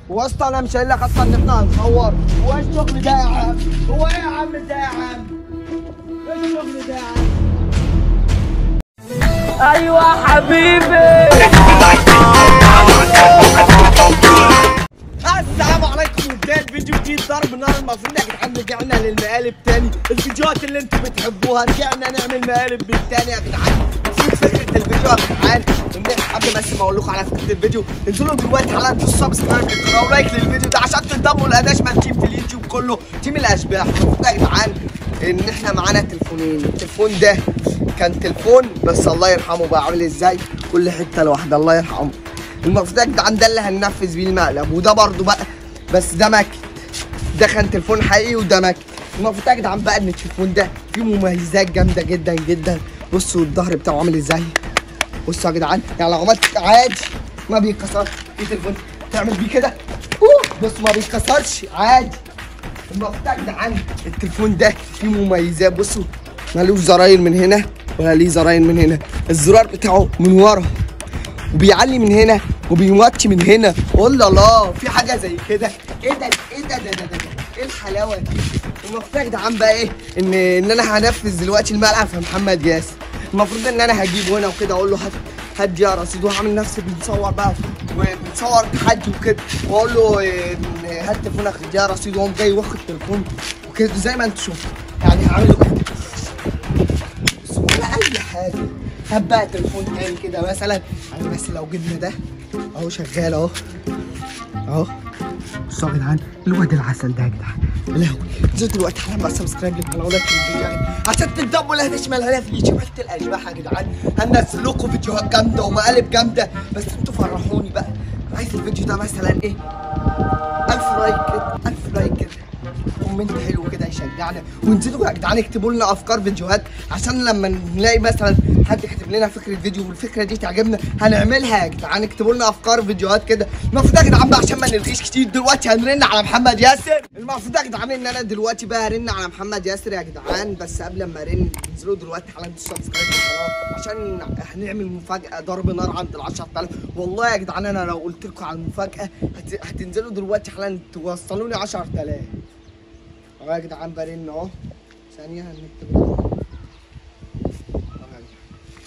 واسطى انا مش قايل لك اصلا ان احنا هنصور هو ايه الشغل ده يا عم هو ايه يا عم ده يا عم ايه الشغل ده يا عم ايوه حبيبي السلام عليكم وبداية فيديو جديد ضرب نار المفروض يا جدعان رجعنا للمقالب تاني الفيديوهات اللي انتوا بتحبوها رجعنا نعمل مقالب بالتاني يا جدعان نسيت فكرة الفيديو يا جدعان ان احنا قبل بس ما اقول لكم على فكرة الفيديو انزلوا دلوقتي على انتوا سبسكرايب للقناة ولايك للفيديو ده عشان تنضموا لاداشمال تيم في اليوتيوب كله تيم الاشباح المفروض يا جدعان ان احنا معانا تليفونين التليفون ده كان تليفون بس الله يرحمه بقى عامل ازاي كل حتة لوحدها الله يرحمه المفروض يا جدعان ده اللي هننفذ بيه المقلب وده برضو بقى بس ده ماكت ده كان تليفون حقيقي وده ماكت المفروض يا جدعان بقى ان التليفون ده فيه مميزات جامده جدا جدا بصوا الظهر بتاعه عامل ازاي بصوا يا جدعان يعني لو عملت عادي ما بيتكسرش في تليفون تعمل بيه كده أوه، بص ما بيتكسرش عادي المفروض يا جدعان التليفون ده فيه مميزات بصوا ملوش زراير من هنا ولا ليه زراير من هنا الزرار بتاعه من ورا وبيعلي من هنا وبيوطي من هنا والله لا في حاجه زي كده ايه ده ايه ده ده ده, ده, ده. ايه الحلاوه دي المفروض يا جدعان بقى ايه ان ان انا هنفذ دلوقتي الملعب في محمد ياسر المفروض ان انا هجيبه هنا وكده اقول له هات هات دي يا رصيد وهعمل نفسي بنصور بقى وبنصور تحدي وكده واقول له إيه، إن هات تليفونك دي يا رصيد وقوم جاي واخد تليفون وكده زي ما انتوا شفتوا يعني هعمل له كده بس ولا اي حاجه هات بقى تليفون تاني كده مثلا يعني بس لو جبنا ده اهو شغال اهو اهو بصوا يا جدعان الواد العسل ده يا جدعان يا لهوي انزلوا دلوقتي حالا بقى سبسكرايب للقناه ولايك للفيديو يعني عشان تنضموا لهتشمل هنا في اليوتيوب حته الاشباح يا جدعان هنزل لكم فيديوهات جامده ومقالب جامده بس انتوا فرحوني بقى عايز الفيديو ده مثلا ايه 1000 لايك كده 1000 لايك كده كومنت حلو كده يشجعنا وانزلوا يا جدعان اكتبوا لنا افكار فيديوهات عشان لما نلاقي مثلا حد كاتب لنا فكره فيديو والفكره دي تعجبنا هنعملها يا جدعان اكتبوا لنا افكار فيديوهات كده المفروض يا جدعان بقى عشان ما نلغيش كتير دلوقتي هنرن على محمد ياسر المفروض يا جدعان ان انا دلوقتي بقى هرن على محمد ياسر يا جدعان بس قبل ما ارن انزلوا دلوقتي على سبسكرايب للقناه عشان هنعمل مفاجاه ضرب نار عند ال 10000 والله يا جدعان انا لو قلت لكم على المفاجاه هت... هتنزلوا دلوقتي حالا توصلوني 10000 اهو يا جدعان برن اهو ثانية هنكتب الرقم. أهو يا جدعان.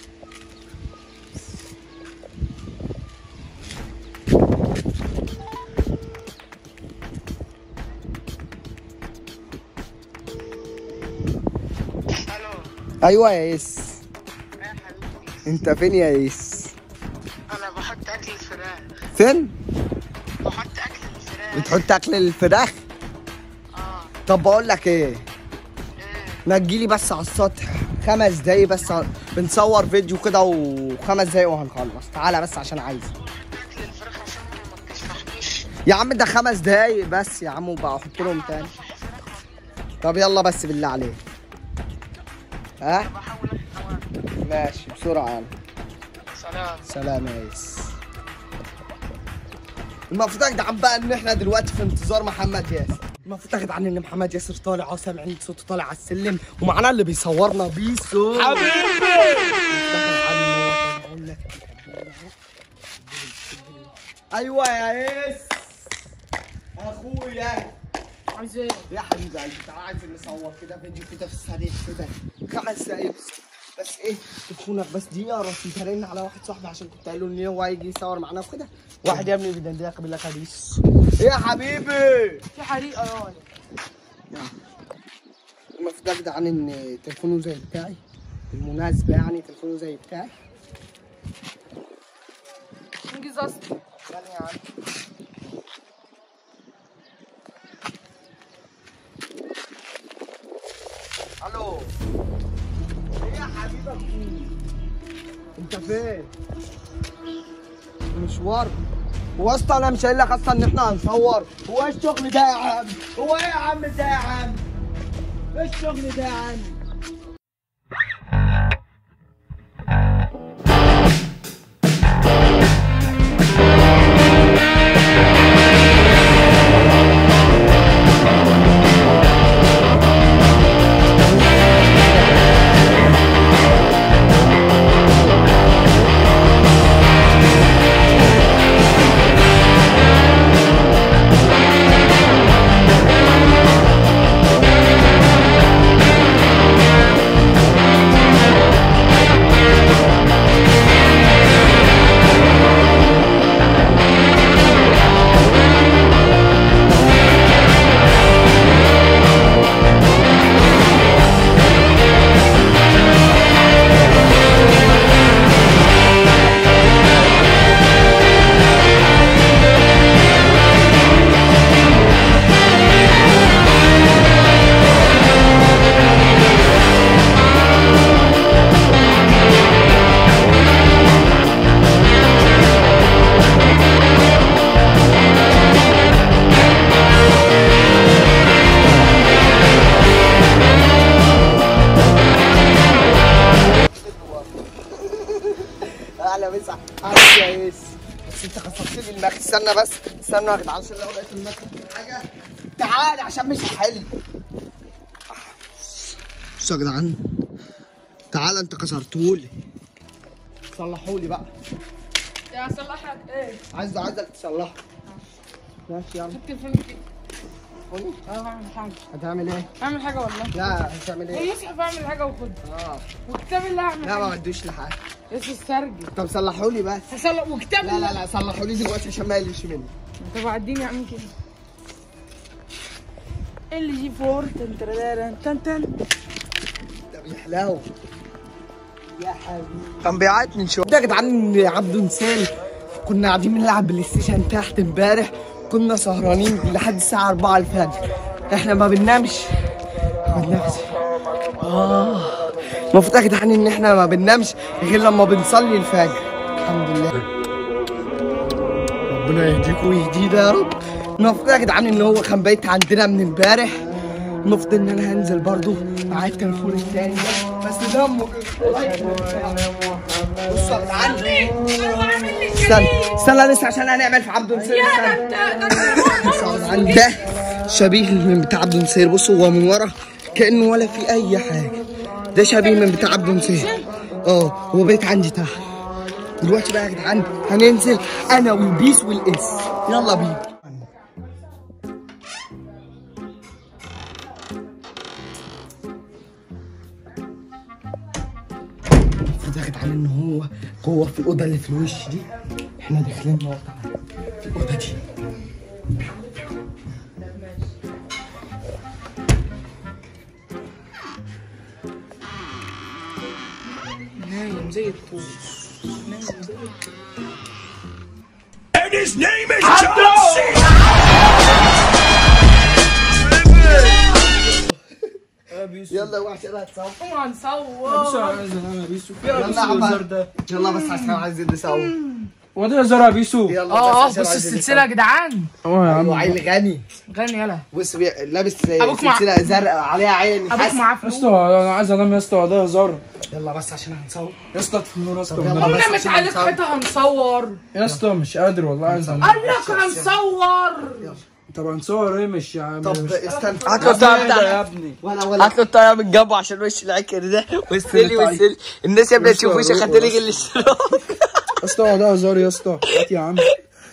الو ايوه يا يس يا حبيبي انت فين يا يس انا بحط اكل الفراخ فين بحط اكل الفراخ بتحط اكل الفراخ اه طب بقول لك ايه ايه ما تجيلي بس على السطح خمس دقايق بس ع- بنصور فيديو كده وخمس دقايق وهنخلص تعالى بس عشان عايز اكل الفراخ عشان ما بتشرحنيش يا عم ده خمس دقايق بس يا عم وبقى احط لهم تاني طب يلا بس بالله عليك ها بحاول احنا ماشي بسرعة يلا سلام سلام يا يس المفروض يا جدعان بقى ان احنا دلوقتي في انتظار محمد ياسر المفروض يا جدعان ان محمد ياسر طالع اهو سامعين صوته طالع على السلم ومعانا اللي بيصورنا بيسو حبيبي ايوه يا يس اخويا عايز ايه يا حبيبي قلبي تعالى عايزين نصور كده فيديو كده في السريع كده خمس دقايق بس بس ايه تليفونك بس دقيقة رصيد هرن على واحد صاحبي عشان كنت قايل له ان هو هيجي يصور معانا وكده واحد يا ابني بيدندلك بالله خبيث ايه يا حبيبي في حريقه يا المفروض يا جدعان ان تليفونه زي بتاعي بالمناسبة يعني تليفونه زي بتاعي انجز اصلا ثانية يا عم الو ايه يا حبيبك انت فين؟ مشوار هو اصلا انا مش قايل لك اصلا ان احنا هنصور هو ايه الشغل ده يا عم؟ هو ايه يا عم ده يا عم؟ ايه الشغل ده يا عم؟ استنى بس استنى يا جدعان عشان لو لقيت المكنه في حاجه تعالى عشان مش هحل بصوا يا جدعان تعالى انت كسرتهولي صلحولي بقى يا صلاح لك ايه عايز عايزك تصلحه ماشي يلا شفت الفيلم كده اه هعمل حاجه هتعمل ايه؟ هعمل حاجه والله لا هتعمل ايه؟ المصحف اعمل حاجه وخد اه وكتاب اللي هعمل لا ما حاجه بدوش لحاجه يس السرجل طب صلحولي بس هصلح وكتاب لا لا لا صلحولي دلوقتي عشان ما يقلش مني طب عديني يا عم كده ال جي 4 تن تن تن تن ده بيحلاو يا حبيبي كان بيعيط من شويه ده يا جدعان عبده نسال كنا قاعدين بنلعب بلاي ستيشن تحت امبارح كنا سهرانين لحد الساعة 4 الفجر احنا ما بننامش ما بننامش اه المفروض يا جدعان ان احنا ما بننامش غير لما بنصلي الفجر الحمد لله ربنا يهديكم ويهدينا يا رب المفروض يا جدعان ان هو كان بايت عندنا من امبارح المفروض ان انا هنزل برضو معايا التليفون التاني ده بس دمه بص يا جدعان استنى استنى لسه عشان هنعمل في عبده نصير استنى بص يا جدعان ده شبيه من بتاع عبده نصير بصوا هو من ورا كانه ولا في اي حاجه ده شبيه من بتاع عبده نصير اه هو بيت عندي تحت دلوقتي بقى يا جدعان هننزل انا والبيس والاس يلا بينا المفروض يا جدعان ان هو جوه في الاوضه اللي في الوش دي احنا داخلين نقعد في الاوضه دي نايم زي الطول And his name is John C. يلا وحش يلا هتصور قوم هنصور يلا يا عم يلا بس عشان عايز نسوي وده هزار يا بيسو يلا اه اه عشان بص عايزين السلسله يا جدعان اه يا عم نسوي. وعيل غني غني يلا بص بي- لابس أبوك مع- سلسله زرقاء عليها عين ابوك حسن. معاه يا فلوس اسطى انا عايز انام يا اسطى ده هزار يلا بس عشان هنصور يا اسطى اطفي النور يا اسطى يلا والنبي. بس قلنا مش عشان عايز هنصور. حيطه هنصور يا اسطى مش قادر والله عايز انام قال لك هنصور طب هنصور ايه مش يا عم طب مش- استنى يا هات له اسطى الطياره ايه ده يا بتاعتك ابني ولا ولا هات له الطياره من جنبه عشان وش العكر ده والسلي والسلي الناس يا ابني تشوف وشك خدت لي الاشتراك يا اسطى هو ده هزار يا اسطى هات يا عم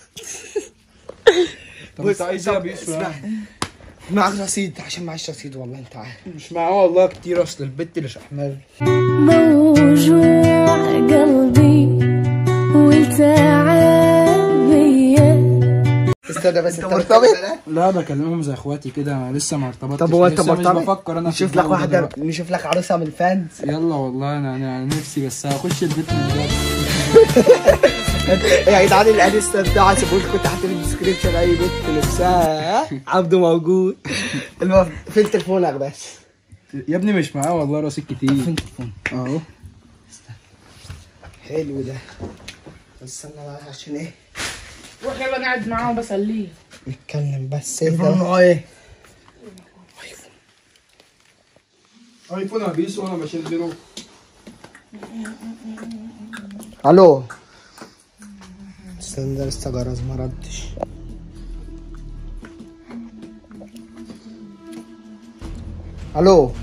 طب انت عايز ايه يا بيسو يا عم؟ معاك رصيد عشان معيش رصيد والله انت عارف مش معاه والله كتير اصل البت اللي شحناه موجوع قلبي والتعب بيا استنى بس انت مرتبط لا بكلمهم زي اخواتي كده انا لسه ما ارتبطتش طب هو انت لسه مش مرتبط بفكر انا في نشوف لك الجو ده واحده دلوقتي. نشوف لك عروسه من الفانز يلا والله انا انا نفسي بس هخش البيت من دلوقتي يا جدعان الانستا بتاعي سيبوا لكم تحت الديسكربشن اي بنت لبسها ها؟ عبده موجود المهم فين تليفونك بس يا ابني مش معاه والله راسك كتير فين تليفونك اهو حلو ده استنى بقى عشان ايه روح يلا نقعد معاه وبسليه نتكلم بس تليفونه ايه ايفون يا بيسو وانا بشيل زيرو الو استنى ده لسه جرس ما ردش الو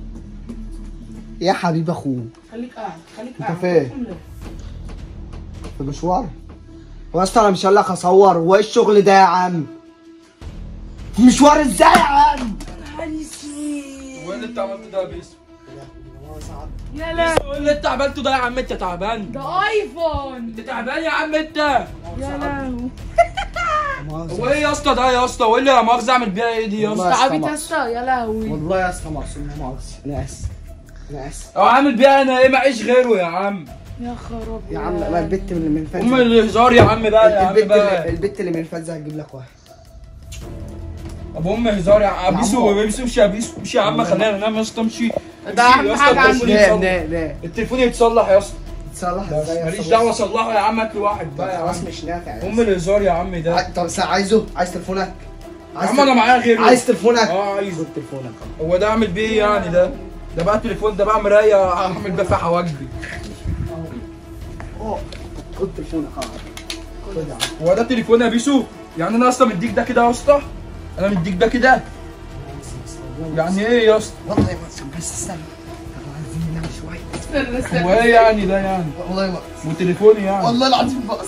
يا حبيب اخوه خليك قاعد خليك انت قاعد فين؟ في مشوار هو اصلا انا مش هقول لك اصور هو ايه الشغل ده يا عم مشوار ازاي يا عم وايه اللي انت عملته ده يا بيسو يا لا ايه اللي انت عملته ده يا عم انت تعبان ده ايفون انت تعبان يا عم انت يا لهوي هو ايه يا اسطى ده يا اسطى وايه اللي لا مؤاخذه اعمل بيها ايه دي يا والله اسطى يا تعبت اسطى يا اسطى يا لهوي والله يا اسطى معصوم لا مؤاخذة انا اسف انا اسف او عامل بيها انا ايه معيش غيره يا عم يا خراب يا عم ما البت اللي من ام فاتت الهزار يا عم بقى يا عم البت اللي بقى البت اللي من فاتت هتجيب لك واحد ابو ام هزار يا عم عم. بيسو بيسو مش يا بيسو مش يا عم خلينا ننام يا اسطى امشي ده امشي أهم يا اسطى، حاجة التليفون عندي. يتصلح. لا لا التليفون يتصلح يا اسطى تصلح ازاي يا ماليش اسطى؟ دعوه صلحه يا عم هات لي واحد بقى يا خلاص عم مش نافع يا ام الهزار يا عم ده اسطى. طب بس عايزه عايز تليفونك يا عايز عم انا معايا غيره عايز تليفونك اه عايزه خد تليفونك هو ده اعمل بيه ايه يعني ده ده بقى التليفون ده بقى مرايه اعمل بيه في حواجبي اه خد تليفونك اه هو ده التليفون يا بيسو يعني انا اصلا مديك ده كده يا اسطى انا مديك ده كده يعني ايه يا اسطى والله ما أقصد، بس استنى طب عايزين ننام شويه استنى استنى هو ايه يعني ده يعني والله ما أقصد. وتليفوني يعني والله العظيم بقص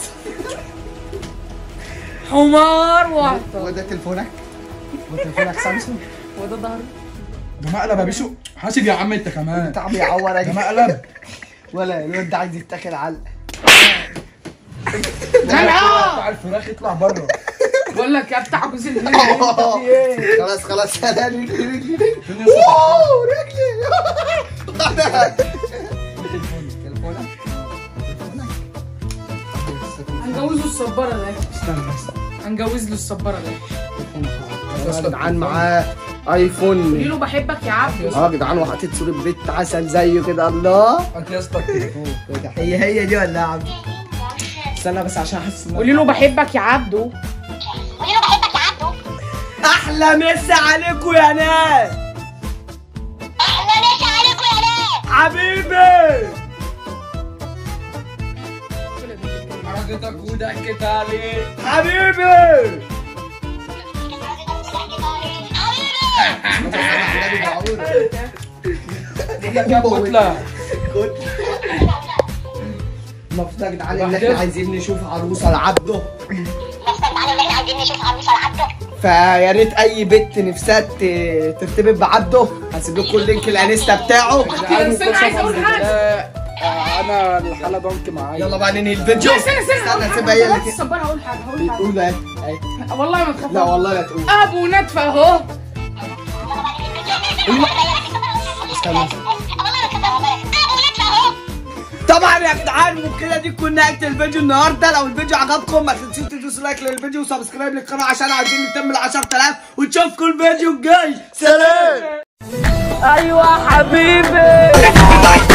حمار واحد هو ده تليفونك؟ هو تليفونك سامسونج؟ وده ظهري ده مقلب يا بيسو حاسب يا عم انت كمان بتاع بيعورك ده مقلب ولا الواد ده عايز يتاكل علقه بتاع الفراخ يطلع بره بقول لك يا بتاع جوز الهند انت في ايه خلاص خلاص انا رجلي رجلي رجلي فين يا اسطى؟ اوه رجلي تليفونك تليفونك هنجوز له الصباره ده استنى بس هنجوز له الصباره ده يا جدعان معاه ايفون قولي له بحبك يا عبد اه يا جدعان وحطيت صورة بنت عسل زيه كده الله هات يا اسطى التليفون هي هي دي ولا يا عم استنى بس عشان احس إن- قولي له بحبك يا عبدو احلى مسا عليكم يا ناس حبيبي حركتك وضحكت عليك حبيبي كتلة المفروض يا جدعان ان احنا عايزين نشوف عروسه لعبده فيا ريت اي بنت نفسها ت- ترتبط بعبده هسيب لكم اللينك الانستا بتاعه استنى عايز اقول حاجه انا الحالة ضنك معايا يلا بقى ننهي الفيديو استنى استنى استنى سيبها هي اللي بس الصباره هقول حاجه هقول حاجه تقول ايه إيه؟ والله ما تخاف لا والله لا تقول ابو ندفه اهو استنى طبعا يا جدعان وبكده دي تكون نهايه الفيديو النهارده لو الفيديو عجبكم ما تنسوش تدوسوا لايك للفيديو وسبسكرايب للقناه عشان عايزين نتم ال 10000 ونشوفكم الفيديو الجاي سلام ايوه حبيبي